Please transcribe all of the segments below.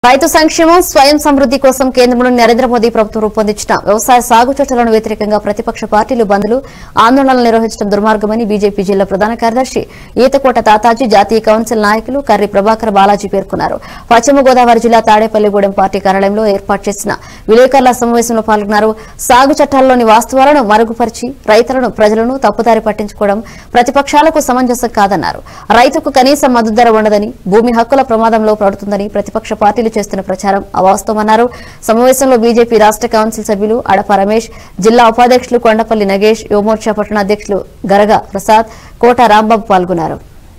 రైతు సంక్షేమం స్వయం సమృద్ది కోసం కేంద్రంలోని నరేంద్ర మోదీ ప్రభుత్వం రూపొందించిన వ్యవసాయ సాగు చట్టాలను వ్యతిరేకంగా ప్రతిపక్ష పార్టీలు బంద్లు ఆందోళనలు నిర్వహించడం దుర్మార్గమని బీజేపీ జిల్లా ప్రధాన కార్యదర్శి ఈతకోట తాతాజీ జాతీయ కౌన్సిల్ నాయకులు కర్రి ప్రభాకర్ బాలాజీ పేర్కొన్నారు పశ్చిమ గోదావరి జిల్లా తాడేపల్లిగూడెం పార్టీ కార్యాలయంలో ఏర్పాటు చేసిన విలేకరుల సమావేశంలో పాల్గొన్నారు సాగు చట్టాల్లోని వాస్తవాలను మరుగుపరిచి రైతులను ప్రజలను తప్పుదారి పట్టించుకోవడం ప్రతిపక్షాలకు సమంజసం కాదన్నారు రైతుకు కనీస మద్దతు ధర ఉండదని భూమి హక్కుల ప్రమాదంలో పడుతుందని ప్రతిపక్ష పార్టీలు చేస్తున్న ప్రచారం అవాస్తవమన్నారు సమావేశంలో బీజేపీ రాష్ట్ర కౌన్సిల్ సభ్యులు అడప రమేష్ జిల్లా ఉపాధ్యక్షులు కొండపల్లి నగేష్ యువమోర్చా పట్టణాధ్యక్షులు గరగ ప్రసాద్ కోట రాంబాబు పాల్గొన్నారు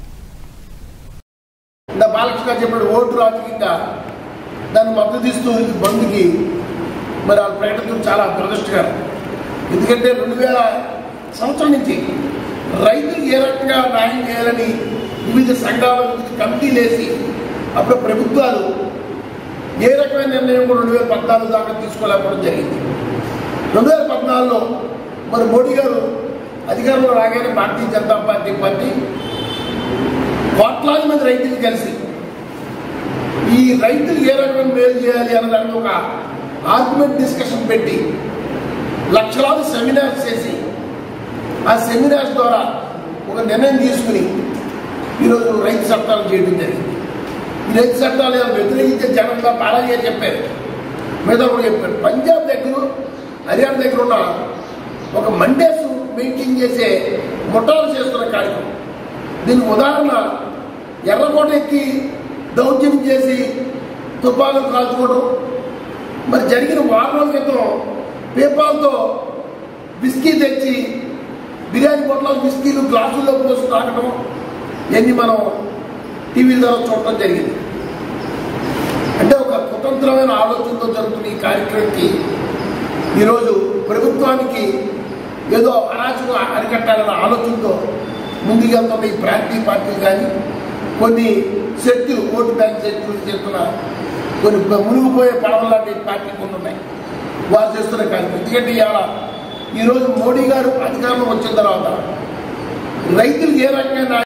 ఇంత బాలకృష్ణ గారు చెప్పినట్టు ఓటు రాజకీయంగా దాన్ని మద్దతు ఇస్తూ ఈ బంద్కి మరి వాళ్ళు ప్రకటించడం చాలా దురదృష్టకరం ఎందుకంటే రెండు వేల సంవత్సరం నుంచి రైతులు ఏ రకంగా న్యాయం చేయాలని వివిధ సంఘాల వివిధ కమిటీలు వేసి అప్పుడు ప్రభుత్వాలు ఏ రకమైన నిర్ణయం కూడా రెండు వేల పద్నాలుగు దాకా తీసుకోలేకపోవడం జరిగింది రెండు వేల పద్నాలుగులో మరి మోడీ గారు అధికారంలో రాగానే భారతీయ జనతా పార్టీ పార్టీ కోట్లాది మంది రైతులు కలిసి ఈ రైతులు ఏ రకమైన మేలు చేయాలి అన్న దాని మీద ఒక ఆర్గ్యుమెంట్ డిస్కషన్ పెట్టి లక్షలాది సెమినార్స్ చేసి ఆ సెమినార్స్ ద్వారా ఒక నిర్ణయం తీసుకుని ఈరోజు రైతు చట్టాలు చేయడం జరిగింది ఈ రైతు చట్టాలు ఏమైనా వ్యతిరేకించే జనంగా బాలాజీ గారు చెప్పారు మిగతా కూడా చెప్పారు పంజాబ్ దగ్గర హర్యానా దగ్గర ఉన్న ఒక మండేస్ మెయింటైన్ చేసే ముఠాలు చేస్తున్న కార్యక్రమం దీనికి ఉదాహరణ ఎర్రకోట ఎక్కి దౌర్జన్యం చేసి తుపాకులు కాల్చుకోవడం మరి జరిగిన వారం రోజుల క్రితం పేపాలతో బిస్కీ తెచ్చి బిర్యానీ పొట్లాలు బిస్కీలు గ్లాసుల్లో పోసి తాగడం ఇవన్నీ మనం టీవీ ద్వారా చూడటం జరిగింది అంటే ఒక కుతంత్రమైన ఆలోచనతో జరుగుతున్న ఈ కార్యక్రమానికి ఈరోజు ప్రభుత్వానికి ఏదో అరాచకం అరికట్టాలన్న ఆలోచనతో ముందుకెళ్తున్న ఈ ప్రాంతీయ పార్టీలు కానీ కొన్ని శక్తులు ఓటు బ్యాంక్ శక్తులు చేస్తున్న కొన్ని మునిగిపోయే పడవలు లాంటి పార్టీ కొన్ని ఉన్నాయి వారు చేస్తున్న కార్యక్రమం ఎందుకంటే ఇవాళ ఈరోజు మోడీ గారు అధికారంలో వచ్చిన తర్వాత రైతులు ఏ రకంగా